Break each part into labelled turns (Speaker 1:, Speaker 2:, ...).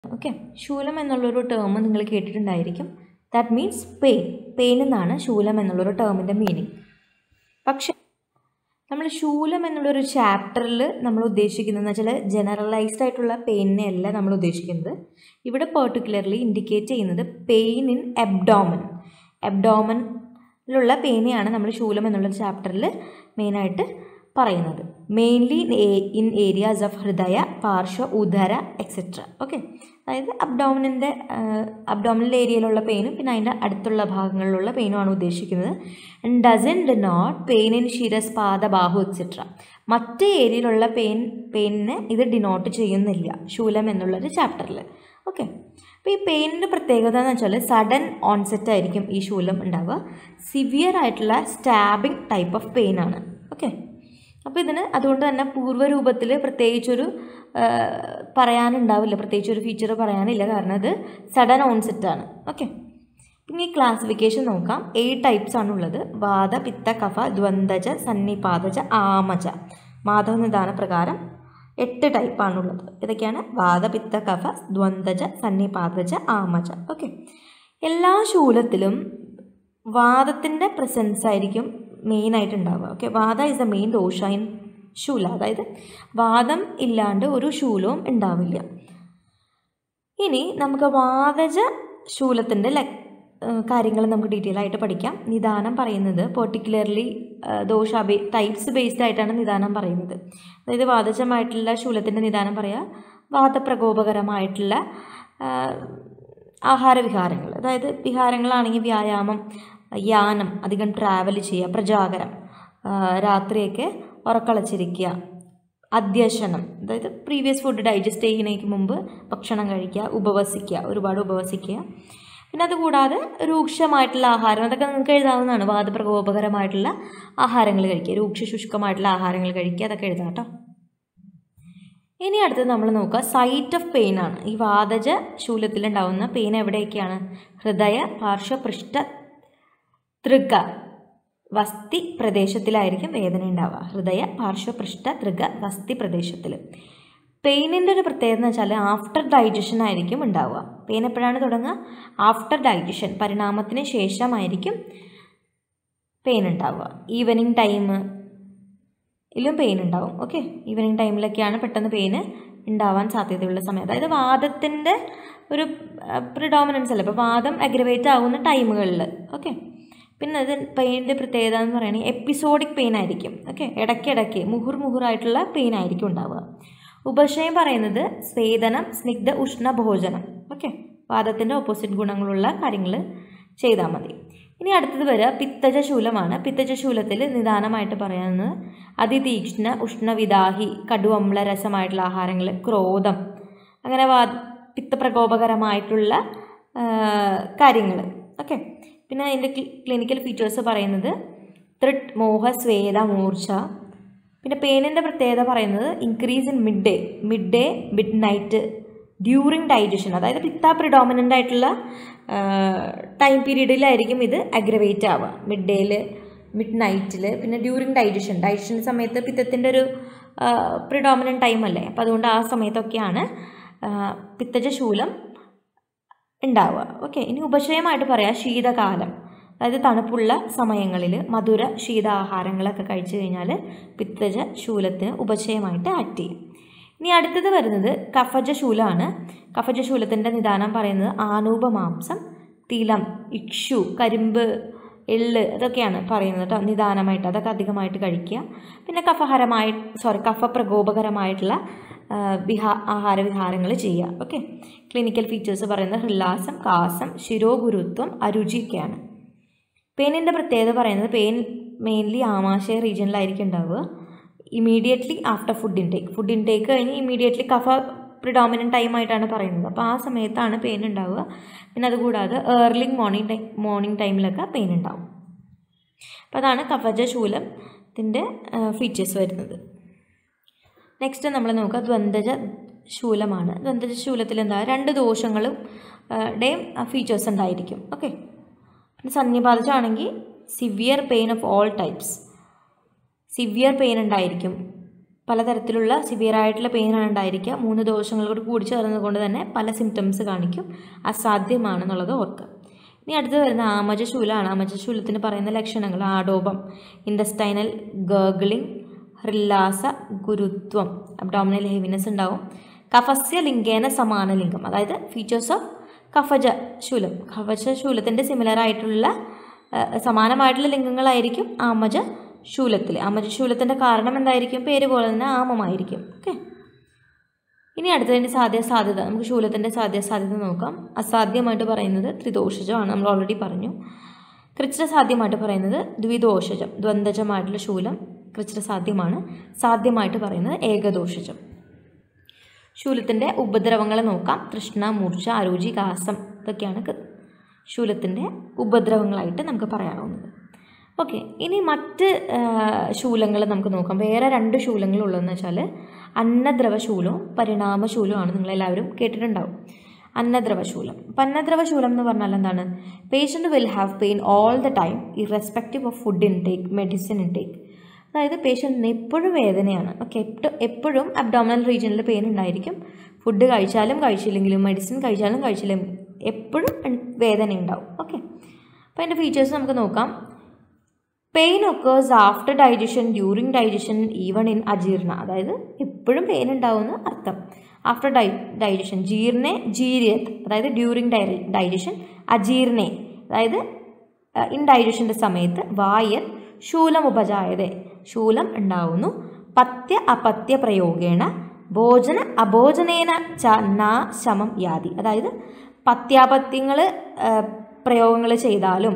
Speaker 1: okay ശൂലം എന്നുള്ളൊരു term നിങ്ങൾ കേട്ടിട്ടുണ്ടായിരിക്കും ദാറ്റ് മീൻസ് പെയിൻ പെയിൻ എന്നാണ് ശൂലം എന്നുള്ളൊരു ടേമിൻ്റെ മീനിങ് പക്ഷെ നമ്മൾ ശൂലം എന്നുള്ളൊരു ചാപ്റ്ററിൽ നമ്മൾ ഉദ്ദേശിക്കുന്നതെന്ന് വെച്ചാൽ ജനറലൈസ്ഡ് ആയിട്ടുള്ള പെയിനെ അല്ല നമ്മൾ ഉദ്ദേശിക്കുന്നത് ഇവിടെ പെർട്ടിക്കുലർലി ഇൻഡിക്കേറ്റ് ചെയ്യുന്നത് പെയിൻ ഇൻ എബ്ഡോമൻ എബ്ഡോമനിലുള്ള പെയിനെയാണ് നമ്മൾ ശൂലം എന്നുള്ള ചാപ്റ്ററിൽ മെയിനായിട്ട് പറയുന്നത് മെയിൻലി ഇൻ ഏരിയാസ് ഓഫ് ഹൃദയ പാർശ്വ ഉദര എക്സെട്ര ഓക്കെ അതായത് അബ്ഡോമിനിൻ്റെ അബ്ഡോമിനൽ ഏരിയയിലുള്ള പെയിനും പിന്നെ അതിൻ്റെ അടുത്തുള്ള ഭാഗങ്ങളിലുള്ള പെയിനുമാണ് ഉദ്ദേശിക്കുന്നത് and doesn't denote pain in ശിരസ് പാദ ബാഹു എക്സെട്ര മറ്റ് ഏരിയയിലുള്ള പെയിൻ പെയിനിനെ ഇത് ഡിനോട്ട് ചെയ്യുന്നില്ല ശൂലം എന്നുള്ളൊരു ചാപ്റ്ററിൽ ഓക്കെ അപ്പോൾ ഈ പെയിനിൻ്റെ പ്രത്യേകത എന്ന് വെച്ചാൽ സഡൻ ഓൺസെറ്റ് ആയിരിക്കും ഈ ശൂലം ഉണ്ടാവുക സിവിയർ ആയിട്ടുള്ള സ്റ്റാബിങ് ടൈപ്പ് ഓഫ് പെയിൻ ആണ് ഓക്കെ അപ്പോൾ ഇതിന് അതുകൊണ്ട് തന്നെ പൂർവ്വരൂപത്തിൽ പ്രത്യേകിച്ചൊരു പറയാനുണ്ടാവില്ല പ്രത്യേകിച്ച് ഒരു ഫീച്ചർ പറയാനില്ല കാരണം ഇത് സഡൻ ഓൺസെറ്റ് ആണ് ഓക്കെ പിന്നെ ഈ ക്ലാസിഫിക്കേഷൻ നോക്കാം എയ്റ്റ് ടൈപ്സ് ആണുള്ളത് വാത പിത്ത കഫ ദ്വന്ദ്ജ സന്നിപാതജ ആമജ മാധവ നിദാന പ്രകാരം എട്ട് ടൈപ്പാണുള്ളത് ഇതൊക്കെയാണ് വാത പിത്ത കഫ ദ്വന്ദ്ജ സന്നിപാതജ ആമജ ഓക്കെ എല്ലാ ശൂലത്തിലും വാദത്തിൻ്റെ പ്രസൻസ് ആയിരിക്കും മെയിനായിട്ട് ഉണ്ടാവുക okay vata is the main dosha in shoola അതായത് വാദം ഇല്ലാണ്ട് ഒരു ശൂലവും ഉണ്ടാവില്ല ഇനി നമുക്ക് വാതജ ശൂലത്തിൻ്റെ ലെ കാര്യങ്ങൾ നമുക്ക് ഡീറ്റെയിൽ ആയിട്ട് പഠിക്കാം നിദാനം പറയുന്നത് പെർട്ടിക്കുലർലി ദോഷ ബേ ടൈപ്സ് ബേസ്ഡ് ആയിട്ടാണ് നിദാനം പറയുന്നത് അതായത് വാതജമായിട്ടുള്ള ശൂലത്തിൻ്റെ നിദാനം പറയുക വാദപ്രകോപകരമായിട്ടുള്ള ആഹാരവിഹാരങ്ങൾ അതായത് വിഹാരങ്ങളാണെങ്കിൽ വ്യായാമം യാനം അധികം ട്രാവൽ ചെയ്യുക പ്രജാകരം രാത്രിയൊക്കെ ഉറക്കളച്ചിരിക്കുക അധ്യശനം അതായത് പ്രീവിയസ് ഫുഡ് ഡൈജസ്റ്റ് ചെയ്യുന്നതിന് മുമ്പ് ഭക്ഷണം കഴിക്കുക ഉപവസിക്കുക ഒരുപാട് ഉപവസിക്കുക പിന്നെ അതുകൂടാതെ രൂക്ഷമായിട്ടുള്ള ആഹാരം അതൊക്കെ നിങ്ങൾക്ക് എഴുതാവുന്നതാണ് വാദപ്രകോപകരമായിട്ടുള്ള ആഹാരങ്ങൾ കഴിക്കുക രൂക്ഷ ശുഷ്കമായിട്ടുള്ള ആഹാരങ്ങൾ കഴിക്കുക അതൊക്കെ എഴുതാം കേട്ടോ ഇനി അടുത്തത് നമ്മൾ നോക്കുക സൈറ്റ് ഓഫ് പെയിൻ ആണ് ഈ വാതജ ശൂലത്തിലുണ്ടാവുന്ന പെയിൻ എവിടെയൊക്കെയാണ് ഹൃദയ പാർശ്വപൃഷ്ഠ തൃക വസ്തി പ്രദേശത്തിലായിരിക്കും വേദന ഉണ്ടാവുക ഹൃദയ പാർശ്വപൃഷ്ഠ തൃക വസ്തി പ്രദേശത്തിൽ പെയിനിൻ്റെ ഒരു പ്രത്യേകത എന്ന് വെച്ചാൽ ആഫ്റ്റർ ഡൈജഷൻ ആയിരിക്കും ഉണ്ടാവുക പെയിൻ എപ്പോഴാണ് തുടങ്ങുക ആഫ്റ്റർ ഡൈജഷൻ പരിണാമത്തിന് ശേഷമായിരിക്കും പെയിൻ ഉണ്ടാവുക ഈവനിങ് ടൈം ഇതിലും പെയിൻ ഉണ്ടാവും ഓക്കെ ഈവനിങ് ടൈമിലൊക്കെയാണ് പെട്ടെന്ന് പെയിന് ഉണ്ടാവാൻ സാധ്യതയുള്ള സമയം അതായത് വാദത്തിൻ്റെ ഒരു പ്രിഡോമിനൻസ് അല്ല ഇപ്പോൾ വാദം അഗ്രവേറ്റ് ആവുന്ന ടൈമുകളിൽ ഓക്കെ പിന്നെ അത് പെയിൻ്റെ പ്രത്യേകത എന്ന് പറയുന്നത് എപ്പിസോഡിക് പെയിൻ ആയിരിക്കും ഓക്കെ ഇടയ്ക്കിടയ്ക്ക് മുഹുർ മുഹുറായിട്ടുള്ള പെയിൻ ആയിരിക്കും ഉണ്ടാവുക ഉപശയം പറയുന്നത് സ്വേദനം സ്നിഗ്ധ ഉഷ്ണ ഭോജനം ഓക്കെ വാദത്തിൻ്റെ ഓപ്പോസിറ്റ് ഗുണങ്ങളുള്ള കാര്യങ്ങൾ ചെയ്താൽ മതി ഇനി അടുത്തത് വരിക പിത്തജ ശൂലമാണ് പിത്തജ ശൂലത്തിൽ നിദാനമായിട്ട് പറയുന്നത് അതിതീക്ഷ്ണ ഉഷ്ണവിദാഹി കടു അമ്ലരസമായിട്ടുള്ള ആഹാരങ്ങൾ ക്രോധം അങ്ങനെ വാ പിത്തപ്രകോപകരമായിട്ടുള്ള കാര്യങ്ങൾ ഓക്കെ പിന്നെ അതിൻ്റെ ക്ലിനിക്കൽ ഫീച്ചേഴ്സ് പറയുന്നത് ത്രിട്ട് മോഹ സ്വേദ മൂർച്ച പിന്നെ പെയിനിൻ്റെ പ്രത്യേകത പറയുന്നത് increase in mid day mid day mid night during digestion അതായത് പിത്ത പ്രിഡോമിനൻ്റ് ആയിട്ടുള്ള ടൈം പീരീഡിലായിരിക്കും ഇത് അഗ്രവേറ്റ് ആവുക മിഡ് ഡേയിൽ മിഡ് നൈറ്റിൽ പിന്നെ ഡ്യൂറിങ് ഡൈജഷൻ ഡൈജഷൻ സമയത്ത് പിത്തത്തിൻ്റെ ഒരു പ്രിഡോമിനൻ്റ് ടൈം അല്ലേ അപ്പോൾ അതുകൊണ്ട് ആ സമയത്തൊക്കെയാണ് പിത്തജ ശൂലം ഉണ്ടാവുക ഓക്കെ ഇനി ഉപശയമായിട്ട് പറയാം ശീതകാലം അതായത് തണുപ്പുള്ള സമയങ്ങളിൽ മധുര ശീതാഹാരങ്ങളൊക്കെ കഴിച്ചു കഴിഞ്ഞാൽ പിത്തജ ശൂലത്തിന് ഉപശയമായിട്ട് ആക്ട് ചെയ്യും ഇനി അടുത്തത് വരുന്നത് കഫജശൂലമാണ് കഫജശൂലത്തിൻ്റെ നിദാനം പറയുന്നത് ആനൂപമാംസം തിലം ഇക്ഷു കരിമ്പ് എള്ള് അതൊക്കെയാണ് പറയുന്നത് കേട്ടോ നിദാനമായിട്ട് അതൊക്കെ അധികമായിട്ട് കഴിക്കുക പിന്നെ കഫഹരമായി സോറി കഫപ്രകോപകരമായിട്ടുള്ള വിഹാ ആഹാരവിഹാരങ്ങൾ ചെയ്യുക ഓക്കെ ക്ലിനിക്കൽ ഫീച്ചേഴ്സ് പറയുന്നത് ഹൃല്ലാസം കാസം ശിരോഗുരുത്വം അരുചിയൊക്കെയാണ് പെയിനിൻ്റെ പ്രത്യേകത പറയുന്നത് പെയിൻ മെയിൻലി ആമാശയ റീജിയനിലായിരിക്കും ഉണ്ടാവുക immediately after food intake food intake കഴിഞ്ഞ് ഇമീഡിയറ്റ്ലി കഫ പ്രിഡോമിനൻ്റ് ടൈം ആയിട്ടാണ് പറയുന്നത് അപ്പോൾ ആ സമയത്താണ് പെയിൻ ഉണ്ടാവുക പിന്നെ അതുകൂടാതെ ഏർലി മോർണിംഗ് ടൈം മോർണിംഗ് ടൈമിലൊക്കെ പെയിൻ ഉണ്ടാവും അപ്പോൾ അതാണ് കഫജ ശൂലത്തിൻ്റെ ഫീച്ചേഴ്സ് വരുന്നത് നെക്സ്റ്റ് നമ്മൾ നോക്കുക ദ്വന്ദ്ജ ശൂലമാണ് ദ്വന്ദ്ജ ശൂലത്തിൽ എന്താ രണ്ട് ദോഷങ്ങളും ഡേയും ഫീച്ചേഴ്സ് ഉണ്ടായിരിക്കും ഓക്കെ പിന്നെ സന്യപാതജാണെങ്കിൽ severe pain of all types severe pain ഉണ്ടായിരിക്കും പലതരത്തിലുള്ള സിവിയർ ആയിട്ടുള്ള പെയിനാണ് ഉണ്ടായിരിക്കുക മൂന്ന് ദോഷങ്ങൾ കൂടി കൂടി ചേർന്നതുകൊണ്ട് തന്നെ പല സിംറ്റംസ് കാണിക്കും അസാധ്യമാണെന്നുള്ളത് ഓർക്കുക ഇനി അടുത്ത് വരുന്ന ആമജശൂലമാണ് ആമജശൂലത്തിന് പറയുന്ന ലക്ഷണങ്ങൾ ആഡോപം ഇൻഡസ്റ്റൈനൽ ഗേഗിളിംഗ് ഹ്രില്ലാസ ഗുരുത്വം അബ്ഡോമിനൽ ഹെവിനെസ് ഉണ്ടാവും കഫസ്യ ലിംഗേന സമാന ലിംഗം അതായത് ഫീച്ചേഴ്സ് ഓഫ് കഫജ ശൂലം കഫജ ശൂലത്തിൻ്റെ സിമിലർ ആയിട്ടുള്ള ആ, സമാനമായിട്ടുള്ള ലിംഗങ്ങളായിരിക്കും ആമജ ശൂലത്തിൽ ആമജ ശൂലത്തിൻ്റെ കാരണം എന്തായിരിക്കും പേര് പോലെ തന്നെ ആമമായിരിക്കും ഓക്കെ ഇനി അടുത്തതിൻ്റെ സാധ്യ സാധ്യത നമുക്ക് ശൂലത്തിൻ്റെ സാധ്യ സാധ്യത നോക്കാം അസാധ്യമായിട്ട് പറയുന്നത് ത്രിദോഷജമാണ് നമ്മൾ ഓൾറെഡി പറഞ്ഞു കൃച്ഛ്ര സാധ്യമായിട്ട് പറയുന്നത് ദ്വിദോഷജം ദ്വന്ദ്ജമായിട്ടുള്ള ശൂലം കൃച്ഛ്ര സാധ്യമാണ് സാധ്യമായിട്ട് പറയുന്നത് ഏകദോഷജം ശൂലത്തിൻ്റെ ഉപദ്രവങ്ങൾ നോക്കാം തൃഷ്ണ മൂർച്ച അരുചി കാസം ഇതൊക്കെയാണ് ക- ശൂലത്തിൻ്റെ ഉപദ്രവങ്ങളായിട്ട് നമുക്ക് പറയാവുന്നത് ഓക്കെ ഇനി മറ്റ് ശൂലങ്ങൾ നമുക്ക് നോക്കാം വേറെ രണ്ട് ശൂലങ്ങൾ ഉള്ളതെന്ന് വെച്ചാൽ അന്നദ്രവശൂലവും പരിണാമശൂലവുമാണ് നിങ്ങളെല്ലാവരും കേട്ടിട്ടുണ്ടാവും അന്നദ്രവശൂലം അപ്പം അന്നദ്രവശൂലം എന്ന് പറഞ്ഞാൽ എന്താണ് patient will have pain all the time irrespective of food intake medicine intake അതായത് പേഷ്യൻറ്റിന് എപ്പോഴും വേദനയാണ് ഓക്കെ എപ്പോഴും അബ്ഡോമിനൽ റീജിയനിൽ പെയിൻ ഉണ്ടായിരിക്കും ഫുഡ് കഴിച്ചാലും കഴിച്ചില്ലെങ്കിലും മെഡിസിൻ കഴിച്ചാലും കഴിച്ചില്ലെങ്കിലും എപ്പോഴും വേദന ഉണ്ടാവും ഓക്കെ അപ്പോൾ അതിൻ്റെ ഫീച്ചേഴ്സ് നമുക്ക് നോക്കാം pain occurs after digestion during digestion even in അജീർണ അതായത് എപ്പോഴും പെയിൻ ഉണ്ടാവുമെന്ന് അർത്ഥം ആഫ്റ്റർ ഡൈ ഡൈജഷൻ ജീർണെ ജീരിയത് അതായത് ഡ്യൂറിങ് ഡൈ ഡൈജഷൻ അജീർണെ അതായത് ഇൻ ഡൈജഷൻ്റെ സമയത്ത് വായർ ശൂലം ഉപജായത ശൂലം ഉണ്ടാവുന്നു പത്യ അപത്യ പ്രയോഗേണ ഭോജന അഭോജനേന ച നാ ശമം യാതി അതായത് പത്യാപത്യങ്ങൾ പ്രയോഗങ്ങൾ ചെയ്താലും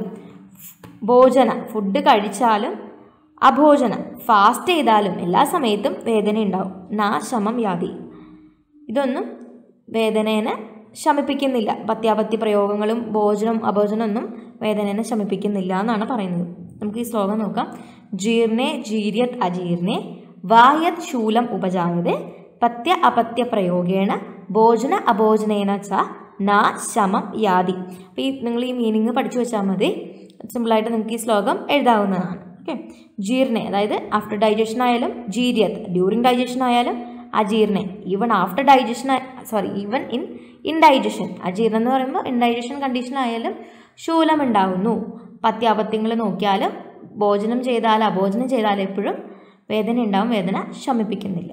Speaker 1: ഭോജന ഫുഡ് കഴിച്ചാലും അഭോജന ഫാസ്റ്റ് ചെയ്താലും എല്ലാ സമയത്തും വേദന ഉണ്ടാവും നാ ശമം യാതി ഇതൊന്നും വേദനേനെ ശമിപ്പിക്കുന്നില്ല പത്യാപത്യ പ്രയോഗങ്ങളും ഭോജനം അഭോജനമൊന്നും വേദനേനെ ശമിപ്പിക്കുന്നില്ല എന്നാണ് പറയുന്നത് നമുക്ക് ഈ ശ്ലോകം നോക്കാം ജീർണേ ജീര്യത് അജീർണേ വായത് ശൂലം ഉപജായതേ പത്യ അപത്യ പ്രയോഗേണ ഭോജന അഭോജനേന ച നാ ശമം യാതി അപ്പോൾ ഈ നിങ്ങൾ ഈ മീനിങ് പഠിച്ചു വെച്ചാൽ മതി സിമ്പിളായിട്ട് നിങ്ങൾക്ക് ഈ ശ്ലോകം എഴുതാവുന്നതാണ് ഓക്കെ ജീർണെ അതായത് ആഫ്റ്റർ ഡൈജഷൻ ആയാലും ജീര്യത് ഡ്യൂറിങ് ഡൈജഷൻ ആയാലും അജീർണെ even after digestion sorry even in indigestion അജീർണം എന്ന് പറയുമ്പോൾ ഇൻഡൈജഷൻ കണ്ടീഷൻ ആയാലും ശൂലം ഉണ്ടാവുന്നു പത്യാപത്യങ്ങൾ നോക്കിയാലും ഭോജനം ചെയ്താൽ അഭോജനം ചെയ്താൽ എപ്പോഴും വേദന ഉണ്ടാവും വേദന ശമിപ്പിക്കുന്നില്ല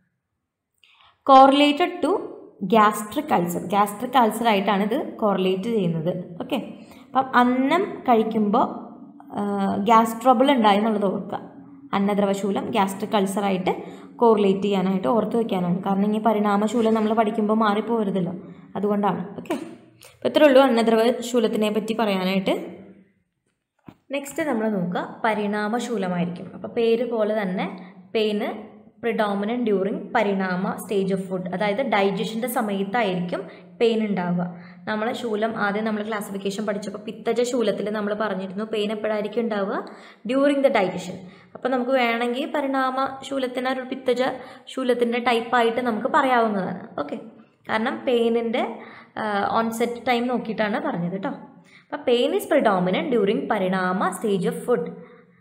Speaker 1: correlated to gastric ulcer gastric ulcer ആയിട്ടാണ് ഇത് കോറിലേറ്റ് ചെയ്യുന്നത് ഓക്കെ അപ്പം അന്നം കഴിക്കുമ്പോൾ ഗ്യാസ് ട്രബിൾ ഉണ്ടായി എന്നുള്ളത് ഓർക്കുക അന്നദ്രവശൂലം ഗ്യാസ്ട്രിക് അൾസറായിട്ട് കോറിലേറ്റ് ചെയ്യാനായിട്ട് ഓർത്ത് വെക്കാനാണ് കാരണം ഇനി പരിണാമശൂലം നമ്മൾ പഠിക്കുമ്പോൾ മാറിപ്പോകരുതല്ലോ അതുകൊണ്ടാണ് ഓക്കെ അപ്പോൾ ഇത്രേ ഉള്ളൂ അന്നദ്രവശൂലത്തിനെ പറ്റി പറയാനായിട്ട് നെക്സ്റ്റ് നമ്മൾ നോക്കുക പരിണാമശൂലമായിരിക്കും അപ്പോൾ പേര് പോലെ തന്നെ പെയിന് പ്രിഡോമിനൻറ്റ് ഡ്യൂറിങ് പരിണാമ സ്റ്റേജ് ഓഫ് ഫുഡ് അതായത് ഡൈജഷൻ്റെ സമയത്തായിരിക്കും പെയിൻ ഉണ്ടാവുക നമ്മൾ ശൂലം ആദ്യം നമ്മൾ ക്ലാസിഫിക്കേഷൻ പഠിച്ചപ്പോൾ പിത്തജ ശൂലത്തിൽ നമ്മൾ പറഞ്ഞിരുന്നു പെയിൻ എപ്പോഴായിരിക്കും ഉണ്ടാവുക ഡ്യൂറിങ് ദ ഡൈജഷൻ അപ്പോൾ നമുക്ക് വേണമെങ്കിൽ പരിണാമ ശൂലത്തിന് ഒരു പിത്തജ ശൂലത്തിൻ്റെ ടൈപ്പായിട്ട് നമുക്ക് പറയാവുന്നതാണ് ഓക്കെ കാരണം പെയിനിൻ്റെ ഓൺസെറ്റ് ടൈം നോക്കിയിട്ടാണ് പറഞ്ഞത് കേട്ടോ അപ്പോൾ പെയിൻ ഈസ് പ്രിഡോമിനൻറ്റ് ഡ്യൂറിങ് പരിണാമ സ്റ്റേജ് ഓഫ് ഫുഡ്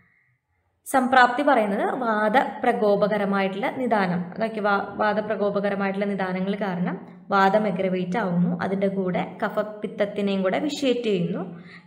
Speaker 1: സംപ്രാപ്തി പറയുന്നത് വാദപ്രകോപകരമായിട്ടുള്ള നിദാനം അതൊക്കെ വാ വാദപ്രകോപകരമായിട്ടുള്ള നിദാനങ്ങൾ കാരണം വാദം എഗ്രവേറ്റ് ആവുന്നു അതിൻ്റെ കൂടെ കഫപിത്തത്തിനെയും കൂടെ വിഷ്യേറ്റ് ചെയ്യുന്നു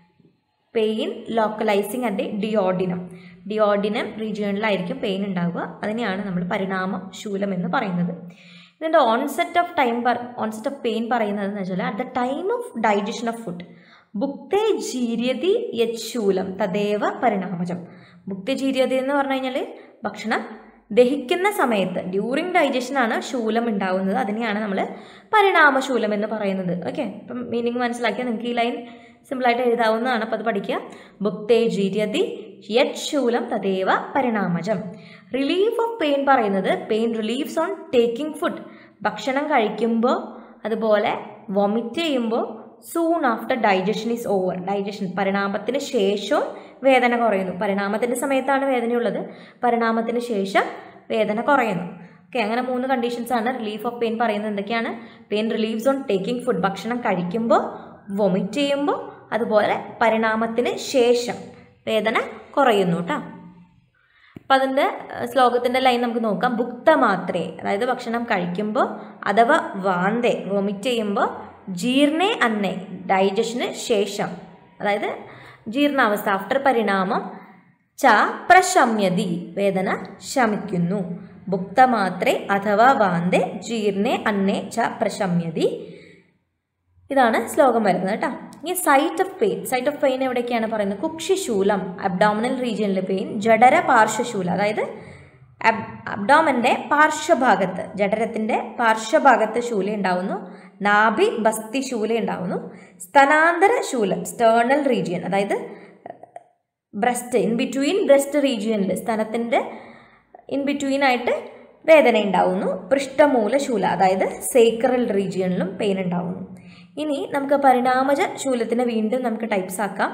Speaker 1: pain localising and duodenum duodenum റീജിയണിലായിരിക്കും പെയിൻ ഉണ്ടാവുക അതിനെയാണ് നമ്മൾ പരിണാമ ശൂലം എന്ന് പറയുന്നത് ഇതിൻ്റെ onset of time onset of pain പറയുന്നത് എന്ന് വെച്ചാൽ at the time of digestion of food ഭുക്തേ ജീര്യതി യശൂലം തദേവ പരിണാമജം ഭുക്തജീര്യതി എന്ന് പറഞ്ഞു കഴിഞ്ഞാൽ ഭക്ഷണം ദഹിക്കുന്ന സമയത്ത് ഡ്യൂറിങ് ഡൈജഷനാണ് ശൂലം ഉണ്ടാവുന്നത് അതിനെയാണ് നമ്മൾ പരിണാമശൂലം എന്ന് പറയുന്നത് ഓക്കെ അപ്പം മീനിങ് മനസ്സിലാക്കിയാൽ നിങ്ങൾക്ക് ഈ ലൈൻ സിമ്പിളായിട്ട് എഴുതാവുന്നതാണ് അപ്പോൾ അത് പഠിക്കുക ഭുക്തേ ജീര്യതി യത് ശൂലം തദേവ പരിണാമജം റിലീഫ് ഓഫ് പെയിൻ പറയുന്നത് pain reliefs on taking food ഭക്ഷണം കഴിക്കുമ്പോൾ അതുപോലെ വൊമിറ്റ് ചെയ്യുമ്പോൾ soon after digestion is over digestion പരിണാമത്തിന് ശേഷവും വേദന കുറയുന്നു പരിണാമത്തിൻ്റെ സമയത്താണ് വേദനയുള്ളത് പരിണാമത്തിന് ശേഷം വേദന കുറയുന്നു ഓക്കെ അങ്ങനെ മൂന്ന് കണ്ടീഷൻസ് ആണ് റിലീഫ് ഓഫ് പെയിൻ പറയുന്നത് എന്തൊക്കെയാണ് pain reliefs on taking food ഭക്ഷണം കഴിക്കുമ്പോൾ വൊമിറ്റ് ചെയ്യുമ്പോൾ അതുപോലെ പരിണാമത്തിന് ശേഷം വേദന കുറയുന്നു കേട്ടോ അപ്പം അതിൻ്റെ ശ്ലോകത്തിൻ്റെ ലൈൻ നമുക്ക് നോക്കാം ഭുക്ത മാത്രേ അതായത് ഭക്ഷണം കഴിക്കുമ്പോൾ അഥവാ വാന്തേ വൊമിറ്റ് ചെയ്യുമ്പോൾ ജീർണേ അന്നേ ഡൈജഷന് ശേഷം അതായത് ജീർണാവസ്ഥ ആഫ്റ്റർ പരിണാമം ച പ്രശമ്യതി വേദന ശമിക്കുന്നു ഭുക്ത മാത്രേ അഥവാ വാന്തേ ജീർണേ അന്നേ ച പ്രശമ്യതി ഇതാണ് ശ്ലോകം വരുന്നത് കേട്ടോ ഇനി site of pain site of pain എവിടെയൊക്കെയാണ് പറയുന്നത് കുക്ഷിശൂലം അബ്ഡോമിനൽ റീജിയനിലെ പെയിൻ ജഡര പാർശ്വശൂലം അതായത് അബ് അബ്ഡോമൻ്റെ പാർശ്വഭാഗത്ത് ജഡരത്തിൻ്റെ പാർശ്വഭാഗത്ത് ശൂല ഉണ്ടാവുന്നു നാഭി ബസ്തി ശൂല ഉണ്ടാവുന്നു സ്തനാന്തര ശൂലം സ്റ്റേർണൽ റീജിയൻ അതായത് ബ്രസ്റ്റ് ഇൻ ബിറ്റ്വീൻ ബ്രസ്റ്റ് റീജിയനിൽ സ്തനത്തിൻ്റെ ഇൻ ബിറ്റ്വീൻ ആയിട്ട് വേദന ഉണ്ടാവുന്നു പൃഷ്ഠമൂല ശൂല അതായത് സേക്രൽ റീജിയനിലും പെയിൻ ഉണ്ടാവുന്നു ഇനി നമുക്ക് പരിണാമജ ശൂലത്തിന് വീണ്ടും നമുക്ക് ടൈപ്സ് ആക്കാം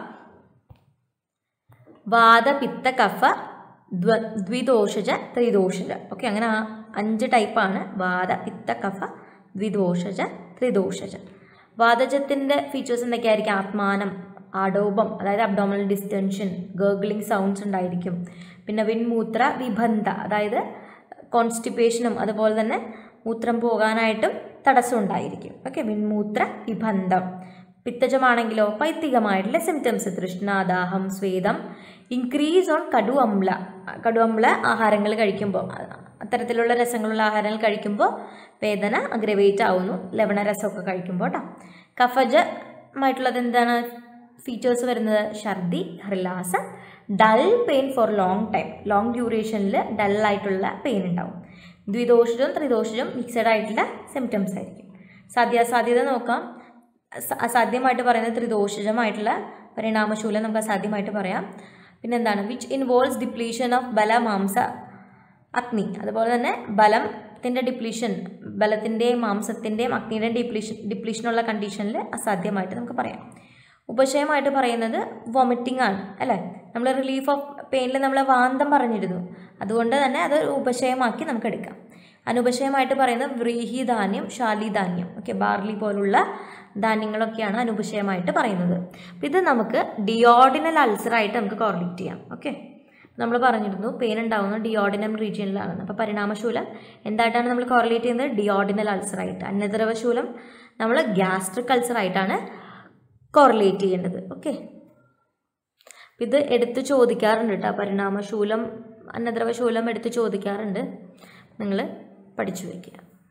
Speaker 1: വാത പിത്ത കഫ ദ്വ ദ്വിദോഷജ ത്രിദോഷജ ഓക്കെ അങ്ങനെ ആ അഞ്ച് ടൈപ്പാണ് വാത പിത്ത കഫ ദ്വിദോഷജ ത്രിദോഷജ വാതജത്തിൻ്റെ ഫീച്ചേഴ്സ് എന്തൊക്കെയായിരിക്കും ആത്മാനം ആഡോപം അതായത് അബ്ഡോമിനൽ ഡിസ്റ്റൻഷൻ ഗേർഗ്ലിംഗ് സൗണ്ട്സ് ഉണ്ടായിരിക്കും പിന്നെ വിൺമൂത്ര വിബന്ധ അതായത് കോൺസ്റ്റിപ്പേഷനും അതുപോലെ തന്നെ മൂത്രം പോകാനായിട്ടും തടസ്സം ഉണ്ടായിരിക്കും ഓക്കെ വിൺമൂത്ര വിബന്ധം പിത്തജമാണെങ്കിലോ പൈത്തികമായിട്ടുള്ള സിംറ്റംസ് തൃഷ്ണ ദാഹം സ്വേദം ഇൻക്രീസ് ഓൺ കടു അമ്ല കടു അമ്ല ആഹാരങ്ങൾ കഴിക്കുമ്പോൾ അത്തരത്തിലുള്ള രസങ്ങളുള്ള ആഹാരങ്ങൾ കഴിക്കുമ്പോൾ വേദന അഗ്രവേറ്റ് ആവുന്നു ലവണരസമൊക്കെ കഴിക്കുമ്പോൾ കേട്ടോ കഫജമായിട്ടുള്ളത് എന്താണ് ഫീച്ചേഴ്സ് വരുന്നത് ഛർദി ഹ്രിലാസം dull pain for long time long ഡ്യൂറേഷനിൽ ഡള്ളായിട്ടുള്ള പെയിൻ ഉണ്ടാവും ദ്വിദോഷജം ത്രിദോഷജം മിക്സഡ് ആയിട്ടുള്ള സിംറ്റംസ് ആയിരിക്കും സാധ്യാസാധ്യത നോക്കാം സ- അസാധ്യമായിട്ട് പറയുന്നത് ത്രിദോഷജമായിട്ടുള്ള പരിണാമശൂലം നമുക്ക് അസാധ്യമായിട്ട് പറയാം പിന്നെന്താണ് വിച്ച് ഇൻവോൾവ്സ് ഡിപ്ലീഷൻ ഓഫ് ബല മാംസ അഗ്നി അതുപോലെ തന്നെ ബലത്തിൻ്റെ ഡിപ്ലീഷൻ ബലത്തിൻ്റെയും മാംസത്തിൻ്റെയും അഗ്നിയുടെയും ഡിപ്ലീഷൻ ഡിപ്ലീഷനുള്ള കണ്ടീഷനിൽ അസാധ്യമായിട്ട് നമുക്ക് പറയാം ഉപശയമായിട്ട് പറയുന്നത് വൊമിറ്റിംഗ് ആണ് അല്ലേ നമ്മൾ റിലീഫ് ഓഫ് പെയിനിൽ നമ്മൾ വാന്തം പറഞ്ഞിരുന്നു അതുകൊണ്ട് തന്നെ അത് ഒരു ഉപശയമാക്കി നമുക്ക് എടുക്കാം അനുപശയമായിട്ട് പറയുന്നത് വ്രീഹി ധാന്യം ശാലിധാന്യം ഓക്കെ ബാർലി പോലുള്ള ധാന്യങ്ങളൊക്കെയാണ് അനുപശയമായിട്ട് പറയുന്നത് അപ്പോൾ ഇത് നമുക്ക് ഡിയോഡിനൽ അൾസറായിട്ട് നമുക്ക് കോറിലേറ്റ് ചെയ്യാം ഓക്കെ നമ്മൾ പറഞ്ഞിരുന്നു പെയിൻ ഉണ്ടാവുന്നത് ഡിയോഡിനം റീജിയനിലാണ് അപ്പോൾ പരിണാമശൂലം എന്തായിട്ടാണ് നമ്മൾ കോറിലേറ്റ് ചെയ്യുന്നത് ഡിയോഡിനൽ അൾസറായിട്ട് അന്നദ്രവശൂലം നമ്മൾ ഗ്യാസ്ട്രിക് അൾസറായിട്ടാണ് കോറിലേറ്റ് ചെയ്യേണ്ടത് ഓക്കെ ഇത് എടുത്ത് ചോദിക്കാറുണ്ട് കേട്ടോ പരിണാമശൂലം അന്നദ്രവശൂലം എടുത്ത് ചോദിക്കാറുണ്ട് നിങ്ങൾ പഠിച്ചു വയ്ക്കുക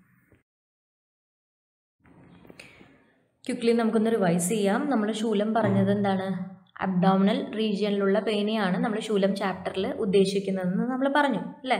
Speaker 1: ക്വിക്ലി നമുക്കൊന്ന് റിവൈസ് ചെയ്യാം നമ്മൾ ശൂലം പറഞ്ഞത് എന്താണ് അബ്ഡോമിനൽ റീജിയനിലുള്ള പെയിനെയാണ് നമ്മൾ ശൂലം ചാപ്റ്ററിൽ ഉദ്ദേശിക്കുന്നതെന്ന് നമ്മൾ പറഞ്ഞു അല്ലേ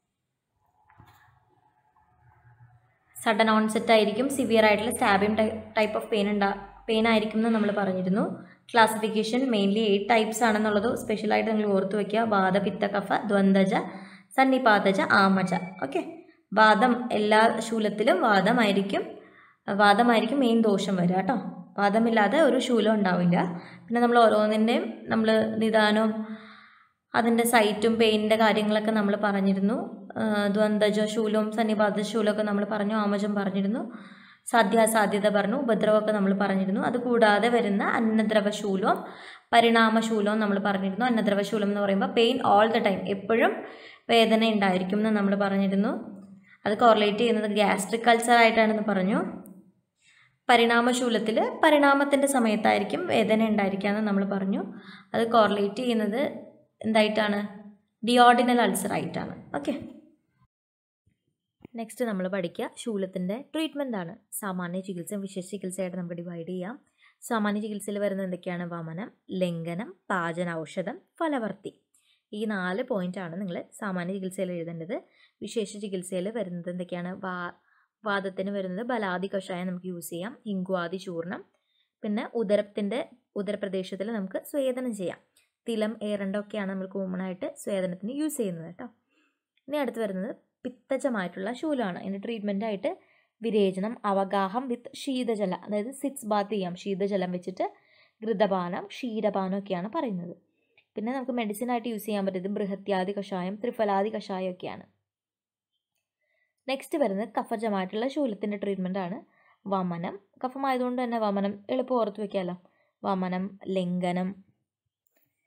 Speaker 1: സഡൻ ഓൺസെറ്റ് ആയിരിക്കും സിവിയർ ആയിട്ടുള്ള സ്റ്റാബിയം ടൈപ്പ് ഓഫ് പെയിൻ ഉണ്ടാ പെയിൻ ആയിരിക്കും എന്ന് നമ്മൾ പറഞ്ഞിരുന്നു ക്ലാസിഫിക്കേഷൻ മെയിൻലി എയ്റ്റ് ടൈപ്സ് ആണെന്നുള്ളത് സ്പെഷ്യലായിട്ട് നിങ്ങൾ ഓർത്ത് വയ്ക്കുക വാദ പിത്ത കഫ ദ്വന്ദ്ജ സന്നിപാതജ ആമജ ഓക്കെ വാദം എല്ലാ ശൂലത്തിലും വാദമായിരിക്കും വാദമായിരിക്കും മെയിൻ ദോഷം വരിക കേട്ടോ വാദമില്ലാതെ ഒരു ശൂലം ഉണ്ടാവില്ല പിന്നെ നമ്മൾ ഓരോന്നിൻ്റെയും നമ്മൾ നിദാനവും അതിൻ്റെ സൈറ്റും പെയിനിൻ്റെ കാര്യങ്ങളൊക്കെ നമ്മൾ പറഞ്ഞിരുന്നു ആ, ദ്വന്ദ്ജ ശൂലവും സന്നിപാത ശൂലമൊക്കെ നമ്മൾ പറഞ്ഞു ആമജം പറഞ്ഞിരുന്നു സാധ്യാസാധ്യത പറഞ്ഞു ഉപദ്രവമൊക്കെ നമ്മൾ പറഞ്ഞിരുന്നു അതുകൂടാതെ വരുന്ന അന്നദ്രവശൂലവും പരിണാമശൂലവും നമ്മൾ പറഞ്ഞിരുന്നു അന്നദ്രവശൂലം എന്ന് പറയുമ്പോൾ പെയിൻ ഓൾ ദ ടൈം എപ്പോഴും വേദന ഉണ്ടായിരിക്കും എന്ന് നമ്മൾ പറഞ്ഞിരുന്നു അത് കോറിലേറ്റ് ചെയ്യുന്നത് ഗ്യാസ്ട്രിക് കൾച്ചർ ആയിട്ടാണെന്ന് പറഞ്ഞു പരിണാമശൂലത്തിൽ പരിണാമത്തിൻ്റെ സമയത്തായിരിക്കും വേദന ഉണ്ടായിരിക്കുക എന്ന് നമ്മൾ പറഞ്ഞു അത് കോറിലേറ്റ് ചെയ്യുന്നത് എന്തായിട്ടാണ് ഡിയോഡിനൽ അൾസർ ആയിട്ടാണ് ഓക്കെ നെക്സ്റ്റ് നമ്മൾ പഠിക്കുക ശൂലത്തിൻ്റെ ട്രീറ്റ്മെൻ്റ് ആണ് സാമാന്യ ചികിത്സയും വിശേഷ ചികിത്സയായിട്ട് നമുക്ക് ഡിവൈഡ് ചെയ്യാം സാമാന്യ ചികിത്സയിൽ വരുന്നത് എന്തൊക്കെയാണ് വമനം ലംഘനം പാചന ഔഷധം ഫലവർത്തി ഈ നാല് പോയിൻ്റാണ് നിങ്ങൾ സാമാന്യ ചികിത്സയിൽ എഴുതേണ്ടത് വിശേഷ ചികിത്സയിൽ വരുന്നത് എന്തൊക്കെയാണ് വാ വാദത്തിന് വരുന്നത് ബലാദി കഷായം നമുക്ക് യൂസ് ചെയ്യാം ഹിങ്കുവാദി ചൂർണം പിന്നെ ഉദരത്തിൻ്റെ ഉദരപ്രദേശത്തിൽ നമുക്ക് സ്വേദനം ചെയ്യാം തിലം ഏറണ്ടൊക്കെയാണ് നമ്മൾ കോമൺ ആയിട്ട് സ്വേദനത്തിന് യൂസ് ചെയ്യുന്നത് കേട്ടോ ഇനി അടുത്ത് വരുന്നത് പിത്തജമായിട്ടുള്ള ശൂലമാണ് അതിൻ്റെ ട്രീറ്റ്മെൻ്റ് ആയിട്ട് വിരേചനം അവഗാഹം വിത്ത് ശീതജല അതായത് സിക്സ് ബാത്ത് ചെയ്യാം ശീതജലം വെച്ചിട്ട് ഘൃതപാനം ക്ഷീരപാനം ഒക്കെയാണ് പറയുന്നത് പിന്നെ നമുക്ക് മെഡിസിൻ ആയിട്ട് യൂസ് ചെയ്യാൻ പറ്റുന്നത് ബൃഹത്യാദി കഷായം ത്രിഫലാദി കഷായം ഒക്കെയാണ് നെക്സ്റ്റ് വരുന്നത് കഫജമായിട്ടുള്ള ശൂലത്തിൻ്റെ ട്രീറ്റ്മെൻ്റ് ആണ് വമനം കഫമായതുകൊണ്ട് തന്നെ വമനം എളുപ്പം ഓർത്ത് വെക്കാമല്ലോ വമനം ലംഘനം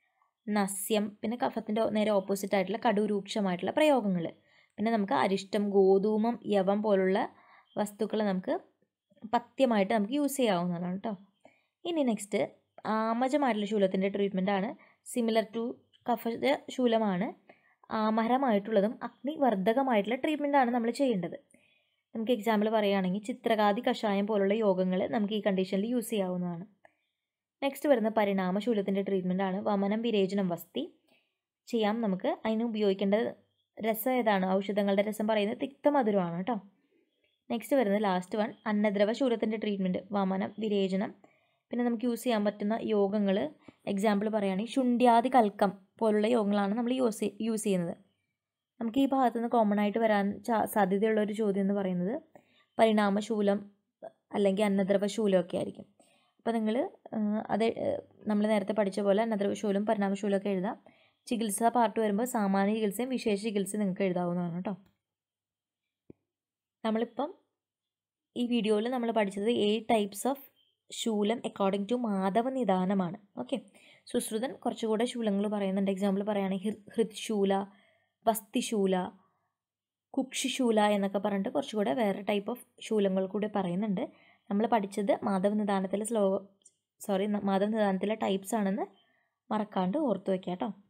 Speaker 1: നസ്യം പിന്നെ കഫത്തിൻ്റെ നേരെ ഓപ്പോസിറ്റ് ആയിട്ടുള്ള കടുരൂക്ഷമായിട്ടുള്ള പ്രയോഗങ്ങൾ പിന്നെ നമുക്ക് അരിഷ്ടം ഗോതൂമം യവം പോലുള്ള വസ്തുക്കൾ നമുക്ക് പഥ്യമായിട്ട് നമുക്ക് യൂസ് ചെയ്യാവുന്നതാണ് കേട്ടോ ഇനി നെക്സ്റ്റ് ആമജമായിട്ടുള്ള ശൂലത്തിൻ്റെ ട്രീറ്റ്മെൻറ്റാണ് സിമിലർ ടു കഫ ശൂലമാണ് ആമരമായിട്ടുള്ളതും അഗ്നിവർദ്ധകമായിട്ടുള്ള ട്രീറ്റ്മെൻറ്റാണ് നമ്മൾ ചെയ്യേണ്ടത് നമുക്ക് എക്സാമ്പിൾ പറയുകയാണെങ്കിൽ ചിത്രകാതി കഷായം പോലുള്ള യോഗങ്ങൾ നമുക്ക് ഈ കണ്ടീഷനിൽ യൂസ് ചെയ്യാവുന്നതാണ് നെക്സ്റ്റ് വരുന്ന പരിണാമശൂലത്തിൻ്റെ ട്രീറ്റ്മെൻറ്റാണ് വമനം വിരേചനം വസ്തി ചെയ്യാം നമുക്ക് അതിന് ഉപയോഗിക്കേണ്ട രസം ഏതാണ് ഔഷധങ്ങളുടെ രസം പറയുന്നത് തിക്തമധുരമാണ് കേട്ടോ നെക്സ്റ്റ് വരുന്നത് ലാസ്റ്റ് വൺ അന്നദ്രവ ശൂലത്തിൻ്റെ ട്രീറ്റ്മെൻറ്റ് വമനം വിരേചനം പിന്നെ നമുക്ക് യൂസ് ചെയ്യാൻ പറ്റുന്ന യോഗങ്ങൾ എക്സാമ്പിൾ പറയുകയാണെങ്കിൽ ശുണ്ഠ്യാദി കൽക്കം പോലുള്ള യോഗങ്ങളാണ് നമ്മൾ യൂസ് യൂസ് ചെയ്യുന്നത് നമുക്ക് ഈ ഭാഗത്തു നിന്ന് കോമൺ ആയിട്ട് വരാൻ സാധ്യതയുള്ള ഒരു ചോദ്യം എന്ന് പറയുന്നത് പരിണാമശൂലം അല്ലെങ്കിൽ അന്നദ്രവശൂലം ഒക്കെ ആയിരിക്കും അപ്പോൾ നിങ്ങൾ അത് നമ്മൾ നേരത്തെ പഠിച്ച പോലെ അന്നദ്രവശൂലം പരിണാമശൂലം ഒക്കെ എഴുതാം ചികിത്സ പാർട്ട് വരുമ്പോൾ സാമാന്യ ചികിത്സയും വിശേഷ ചികിത്സയും നിങ്ങൾക്ക് എഴുതാവുന്നതാണ് കേട്ടോ നമ്മളിപ്പം ഈ വീഡിയോയിൽ നമ്മൾ പഠിച്ചത് eight types of shoolam according to Madhava നിദാനമാണ് ഓക്കെ സുശ്രുതൻ കുറച്ചുകൂടെ ശൂലങ്ങൾ പറയുന്നുണ്ട് എക്സാമ്പിൾ പറയുകയാണെങ്കിൽ ഹൃദ്ശൂല വസ്തിശൂല കുക്ഷിശൂല എന്നൊക്കെ പറഞ്ഞിട്ട് കുറച്ചുകൂടെ വേറെ ടൈപ്പ് ഓഫ് ശൂലങ്ങൾ കൂടി പറയുന്നുണ്ട് നമ്മൾ പഠിച്ചത് മാധവ നിദാനത്തിലെ സ്ലോ സോറി മാധവ നിദാനത്തിലെ ടൈപ്സ് ആണെന്ന് മറക്കാണ്ട് ഓർത്തു വയ്ക്കാം കേട്ടോ